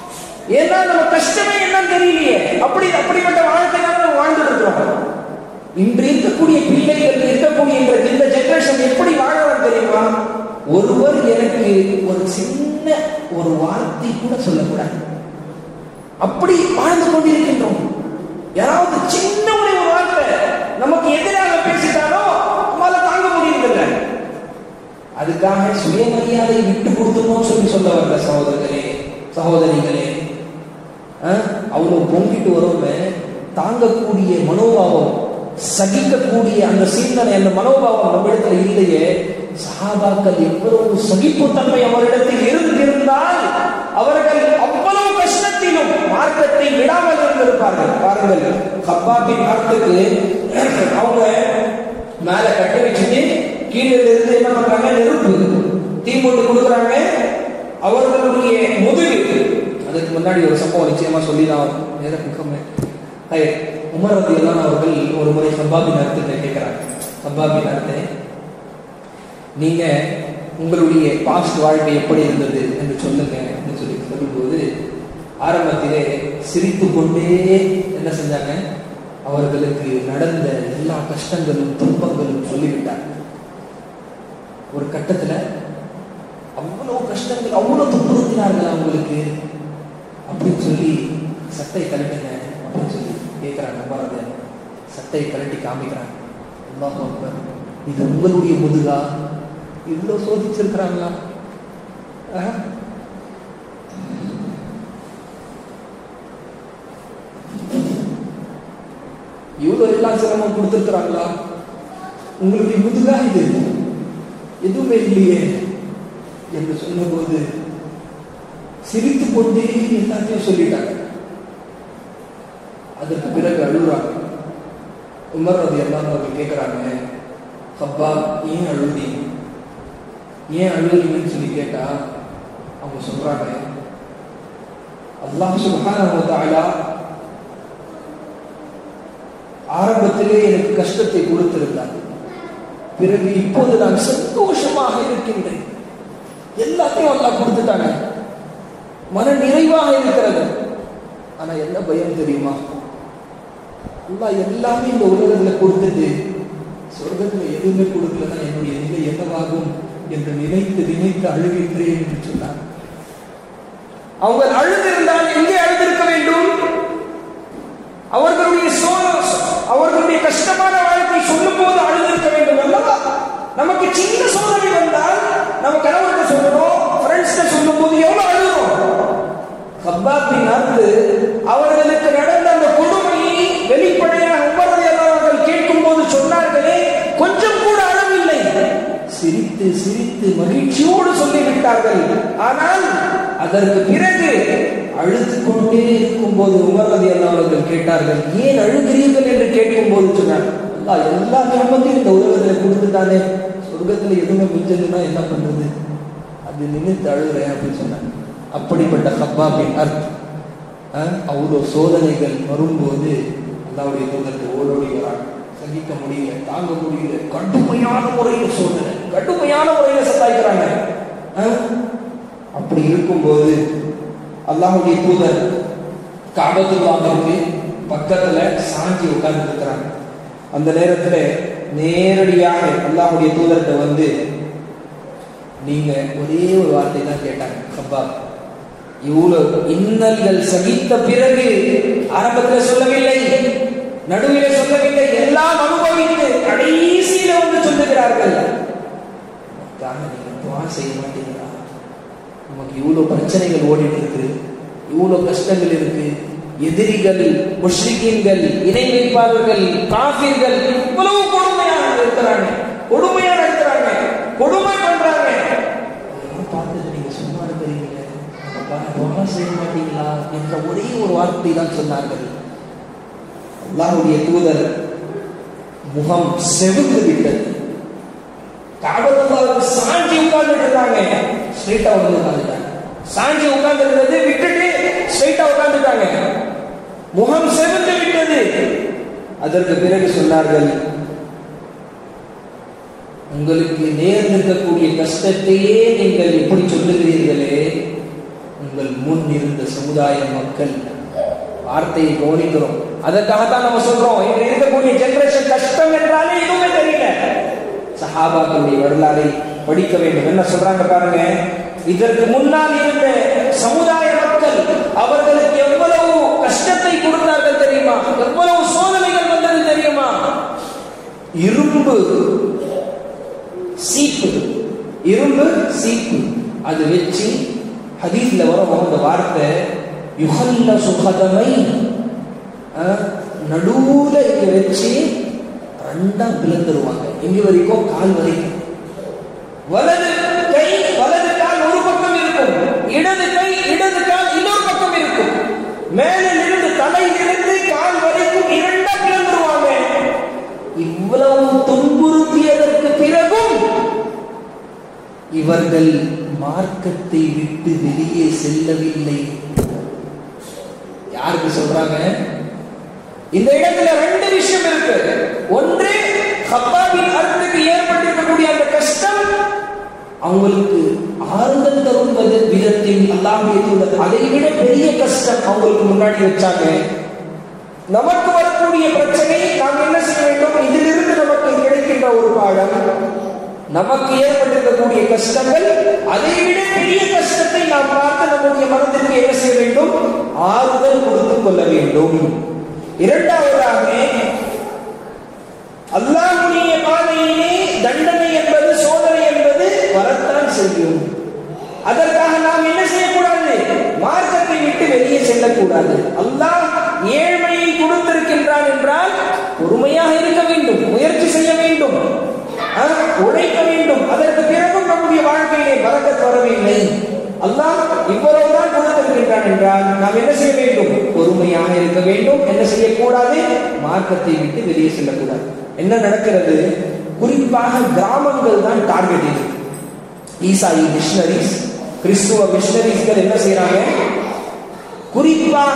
ஏன்னா நம்ம கஷ்டமே என்னன்னு தெரியலையே அப்படி அப்படிப்பட்ட வாழ்க்கை தான் நம்ம வாழ்ந்துட்டு இருக்கிறோம் இன்று இருக்கக்கூடிய பிள்ளைகள் இருக்கக்கூடிய இந்த இந்த ஜெனரேஷன் எப்படி வாழலாம் தெரியுமா ஒருவர் எனக்கு ஒரு சின்ன ஒரு வார்த்தை கூட சொல்லக்கூடாது அப்படி வாழ்ந்து கொண்டிருக்கின்றோம் யாராவது சின்ன ஒரு வார்த்தை நமக்கு எதிராக பேசிட்டாலும் நம்மளால தாங்க முடியறதில்லை அதுக்காக சுயமரியாதை விட்டு கொடுத்துமோன்னு சொல்லி சொல்ல வந்த சகோதரர்களே சகோதரிகளே அவ்வளோ பொங்கிட்டு வரோமே தாங்கக்கூடிய மனோபாவம் சகிக்கக்கூடிய அந்த சிந்தனை அந்த மனோபாவம் நம்மிடத்துல இல்லையே சகாபாக்கள் எவ்வளவு சகிப்புத்தன்மை அவரிடத்தில் இருந்திருந்தால் அவர்கள் அவ்வளவு கஷ்டத்திலும் மார்க்கத்தை விடாமல் இருந்திருப்பார்கள் பாருங்கள் கப்பாப்பின் மரத்துக்கு அவங்க மேல கட்டி வச்சுட்டு கீழே இருந்து என்ன பண்றாங்க நெருப்பு தீ போட்டு கொடுக்குறாங்க அவர்களுடைய முதுகு அதுக்கு முன்னாடி ஒரு சம்பவம் நிச்சயமா சொல்லி தான் நேர முக்கமே உமர் ரதி எல்லாம் அவர்கள் ஒரு முறை சம்பாபி நடத்தை கேட்கிறாங்க சம்பாபி நடத்தை நீங்க உங்களுடைய பாஸ்ட் வாழ்க்கை எப்படி இருந்தது என்று சொல்லுங்க என்று சொல்லி சொல்லும்போது ஆரம்பத்திலே சிரித்து கொண்டே என்ன செஞ்சாங்க அவர்களுக்கு நடந்த எல்லா கஷ்டங்களும் துன்பங்களும் சொல்லிவிட்டார் ஒரு கட்டத்துல அவ்வளவு கஷ்டங்கள் அவ்வளவு துன்புறுத்தினார்கள் அவங்களுக்கு அப்படின்னு சொல்லி சட்டை கழட்டுங்க அப்படின்னு சொல்லி கேட்கிறாங்க நம்புறது சட்டை கழட்டி காமிக்கிறாங்க அல்லாஹ் இது உங்களுடைய முதுகா இவ்வளவு சோதிச்சிருக்கிறாங்களா இவ்வளவு எல்லாம் சிரமம் கொடுத்துருக்கிறாங்களா உங்களுடைய முதுகா இது எதுவுமே இல்லையே என்று சொன்னபோது சிரித்து கொண்டே எல்லாத்தையும் சொல்லிட்டாங்க அதற்கு பிறகு அழுகுறாங்க உமர் அது எல்லாம் அவர்கள் கேட்குறாங்க அப்பா ஏன் அழுதி ஏன் அழுகுறீங்கன்னு சொல்லி கேட்டா அவங்க சொல்றாங்க அல்லாஹ் சுப்ஹானஹு தஆலா ஆரம்பத்திலே எனக்கு கஷ்டத்தை கொடுத்திருந்தார் பிறகு இப்போது நான் சந்தோஷமாக இருக்கின்றேன் எல்லாத்தையும் அல்லாஹ் கொடுத்துட்டாங்க மன நிறைவாக இருக்கிறது ஆனா என்ன பயம் தெரியுமா அல்லாஹ் எல்லாமே இந்த உலகத்துல கொடுத்தது சொர்க்கத்துல எதுவுமே கொடுக்கலன்னா என்னுடைய நிலை என்னவாகும் என்று நினைத்து நினைத்து அழுகின்றேன் என்று சொன்னார் அவங்க அழுதிருந்தால் எங்கே அழுதிருக்க வேண்டும் அவர்களுடைய சோழ அவர்களுடைய கஷ்டமான வாழ்க்கை சொல்லும் போது அழுதிருக்க வேண்டும் அல்லவா நமக்கு சின்ன சோதனை வந்தால் நம்ம கணவர்கிட்ட சொல்லணும் ஃப்ரெண்ட்ஸ்ட சொல்லும் போது எவ்வளவு அழுகிறோம் கப்பாப்பின் அருந்து அவர்களுக்கு நடந்த அந்த கொடுமையை வெளிப்படையாக உமரது அவர்கள் கேட்கும் போது சொன்னார்களே கொஞ்சம் கூட அழவில்லை சிரித்து சிரித்து மகிழ்ச்சியோடு சொல்லிவிட்டார்கள் ஆனால் அதற்கு பிறகு அழுது கொண்டே இருக்கும் போது உமரது அவர்கள் கேட்டார்கள் ஏன் அழுகிறீர்கள் என்று கேட்கும் போது சொன்னார் அல்லாஹ் எல்லா நியமத்தையும் இந்த உலகத்துல கொடுத்துட்டானே சொர்க்கத்துல எதுவுமே மிஞ்சதுன்னா என்ன பண்றது அது நினைத்து அழுகிறேன் அப்படின்னு சொன்னாங்க அப்படிப்பட்ட ஹப்பாபின் அர்த்தம் அவ்வளோ சோதனைகள் வரும்போது அல்லாவுடைய தூதருக்கு ஓடோடி வராங்க சகிக்க முடியல தாங்க முடியல கடுமையான முறையில் சோதனை கடுமையான முறையில் சத்தாய்க்கிறாங்க அப்படி இருக்கும்போது அல்லாஹுடைய தூதர் காபத்துல்லாவுக்கு பக்கத்துல சாஞ்சி உட்கார்ந்து இருக்கிறாங்க அந்த நேரத்துல நேரடியாக அல்லாஹுடைய தூதர்கிட்ட வந்து நீங்க ஒரே ஒரு வார்த்தை தான் கேட்டாங்க அப்பா இவ்வளவு இன்னல்கள் சகித்த பிறகு ஆரம்பத்தில் சொல்லவில்லை நடுவிலே சொல்லவில்லை எல்லாம் அனுபவித்து கடைசியில வந்து சொல்லுகிறார்கள் நீங்க துவா செய்ய மாட்டீங்களா நமக்கு இவ்வளவு பிரச்சனைகள் ஓடிட்டு இருக்கு இவ்வளவு கஷ்டங்கள் இருக்கு எதிரிகள் முஷ்ரிகீன்கள் இணை வைப்பாளர்கள் காஃபிர்கள் இவ்வளவு கொடுமையாக இருக்கிறாங்க கொடுமையா நடத்துறாங்க கொடுமை பண்றாங்க பார்த்து நீங்க சும்மா இருக்கிறீங்க துவா செய்ய மாட்டீங்களா என்ற ஒரே ஒரு வார்த்தை தான் சொன்னார்கள் அல்லாஹுடைய தூதர் முகம் செவுந்து விட்டது காபத்துல்லாவுக்கு சாஞ்சி உட்கார்ந்து இருக்காங்க ஸ்ட்ரைட்டா வந்து உட்கார்ந்துட்டாங்க சாஞ்சி உட்கார்ந்து இருந்தது விட்டுட்டு ஸ்ட்ரைட்டா உட்கார்ந்துட்டாங்க முகம் செவுந்து விட்டது அதற்கு பிறகு சொன்னார்கள் உங்களுக்கு நேர்ந்திருக்கக்கூடிய கஷ்டத்தையே நீங்கள் எப்படி சொல்லுகிறீர்களே உங்கள் முன் இருந்த சமுதாய மக்கள் வார்த்தையை கவனிக்கிறோம் அதற்காகத்தான் நம்ம சொல்றோம் இன்று இருக்கக்கூடிய ஜெனரேஷன் கஷ்டம் என்றாலே எதுவுமே தெரியல சஹாபாக்களுடைய வரலாறை படிக்க வேண்டும் என்ன சொல்றாங்க பாருங்க இதற்கு முன்னால் இருந்த சமுதாய மக்கள் அவர்களுக்கு எவ்வளவு கஷ்டத்தை கொடுத்தார்கள் தெரியுமா எவ்வளவு சோதனைகள் வந்தது தெரியுமா இரும்பு சீப்பு இரும்பு சீப்பு அது வச்சு ஹதீஸ்ல வரும் அந்த வார்த்தை யுகல்ல சுகதமை நடுவுல இங்க வச்சு ரெண்டா பிளந்துருவாங்க இங்க வரைக்கும் கால் வரைக்கும் வலது கை வலது கால் ஒரு பக்கம் இருக்கும் இடது கை இடது கால் இன்னொரு பக்கம் இருக்கும் மேலே இருந்து தலையிலிருந்து கால் வரைக்கும் இரண்டா பிளந்துருவாங்க இவ்வளவு துன்புறுத்தியதற்கு பிறகும் இவர்கள் மார்க்கத்தை விட்டு வெளியே செல்லவில்லை யாருக்கு சொல்றாங்க இந்த இடத்துல ரெண்டு விஷயம் இருக்கு ஒன்று ஹப்பாபின் அர்த்தத்துக்கு ஏற்பட்டிருக்கக்கூடிய அந்த கஷ்டம் அவங்களுக்கு ஆறுதல் தரும் விதத்தில் அல்லாஹ் அதை விட பெரிய கஷ்டம் அவங்களுக்கு முன்னாடி வச்சாங்க நமக்கு வரக்கூடிய பிரச்சனை நாம் என்ன செய்ய வேண்டும் இதிலிருந்து நமக்கு கிடைக்கின்ற ஒரு பாடம் நமக்கு ஏற்பட்டிருக்கக்கூடிய கஷ்டங்கள் அதை விட பெரிய கஷ்டத்தை நாம் பார்த்து நம்முடைய மனதிற்கு என்ன செய்ய வேண்டும் ஆறுதல் கொடுத்துக் கொள்ள வேண்டும் இரண்டாவதாக அல்லாஹுடைய பாதையிலே தண்டனை என்பது சோதனை என்பது வரத்தான் செய்யும் அதற்காக நாம் என்ன செய்யக்கூடாது மார்க்கத்தை விட்டு வெளியே செல்லக்கூடாது அல்லாஹ் ஏழ்மையை கொடுத்திருக்கின்றான் என்றால் பொறுமையாக இருக்க வேண்டும் முயற்சி செய்ய வேண்டும் உழைக்க வேண்டும் அதற்கு பிறகும் நம்முடைய வாழ்க்கையிலே பறக்கத் வரவில்லை அல்லாஹ் இவ்வளவுதான் கொடுத்திருக்கின்றான் என்றால் நாம் என்ன செய்ய வேண்டும் பொறுமையாக இருக்க வேண்டும் என்ன செய்யக்கூடாது மார்க்கத்தை விட்டு வெளியே செல்லக்கூடாது என்ன நடக்கிறது குறிப்பாக கிராமங்கள் தான் டார்கெட் இது ஈசாயி மிஷனரிஸ் கிறிஸ்துவ மிஷனரிஸ்கள் என்ன செய்யறாங்க குறிப்பாக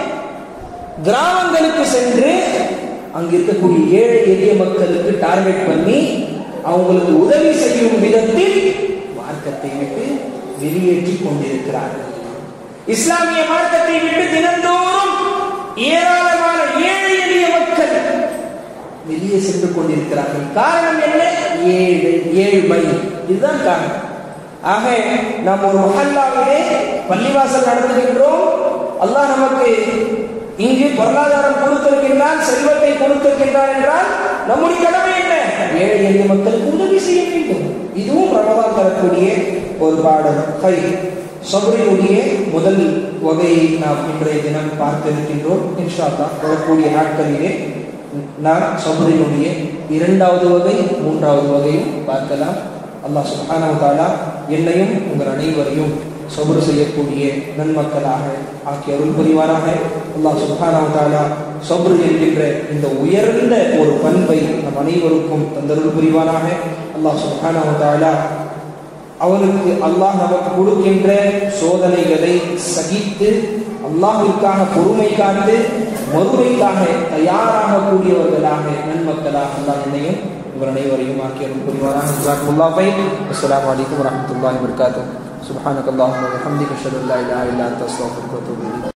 கிராமங்களுக்கு சென்று அங்க இருக்கக்கூடிய ஏழை எளிய மக்களுக்கு டார்கெட் பண்ணி அவங்களுக்கு உதவி செய்யும் விதத்தில் மார்க்கத்தை விட்டு வெளியேற்றி கொண்டிருக்கிறார்கள் இஸ்லாமிய மார்க்கத்தை விட்டு தினந்தோறும் ஏராளமான ஏழை எளிய மக்கள் வெளியே சென்று கொண்டிருக்கிறார்கள் காரணம் என்ன ஏழை ஏழ்மை இதுதான் காரணம் ஆக நாம் ஒரு மஹல்லாவிலே பள்ளிவாசல் நடத்துகின்றோம் அல்லாஹ் நமக்கு இங்கு பொருளாதாரம் கொடுத்திருக்கின்றான் செல்வத்தை கொடுத்திருக்கின்றான் என்றால் நம்முடைய கடமை என்ன ஏழை எளிய மக்களுக்கு உதவி செய்ய வேண்டும் இதுவும் ரமதான் தரக்கூடிய ஒரு பாடம் கை சபரியுடைய முதல் வகையை நாம் இன்றைய தினம் பார்க்க இருக்கின்றோம் இன்ஷா அல்லாஹ் வரக்கூடிய நாட்களிலே நான் சபரினுடைய இரண்டாவது வகை மூன்றாவது வகையும் பார்க்கலாம் அல்லாஹ் சுப்ஹானஹு தஆலா என்னையும் உங்கள் அனைவரையும் சபுர் செய்யக்கூடிய நன்மக்களாக ஆக்கி அருள் புரிவாராக அல்லாஹ் சுப்ஹானஹு தஆலா சபுர் என்கின்ற இந்த உயர்ந்த ஒரு பண்பை நம் அனைவருக்கும் தந்தருள் புரிவாராக அல்லாஹ் சுப்ஹானஹு தஆலா அவனுக்கு அல்லாஹ் நமக்கு கொடுக்கின்ற சோதனைகளை சகித்து அல்லாஹிற்காக பொறுமை காத்து மறுமைக்காக தயாராக கூடியவர்களாக நன்மக்களாக அல்லாஹ் என்னையும் உங்கள் அனைவரையும் ஆக்கியரும் புரிவாராக ஜாக்குல்லாஹை அஸ்ஸலாமு அலைக்கும் வரஹ்மத்துல்லாஹி வபரகாத்துஹு சுப்ஹானக்கல்லாஹும்ம வபிஹம்திக அஷ்ஹது அன் லா இலாஹா இல்லா அன்த அஸ்தக்ஃபிருக்க வ அத்தூபு இலைக்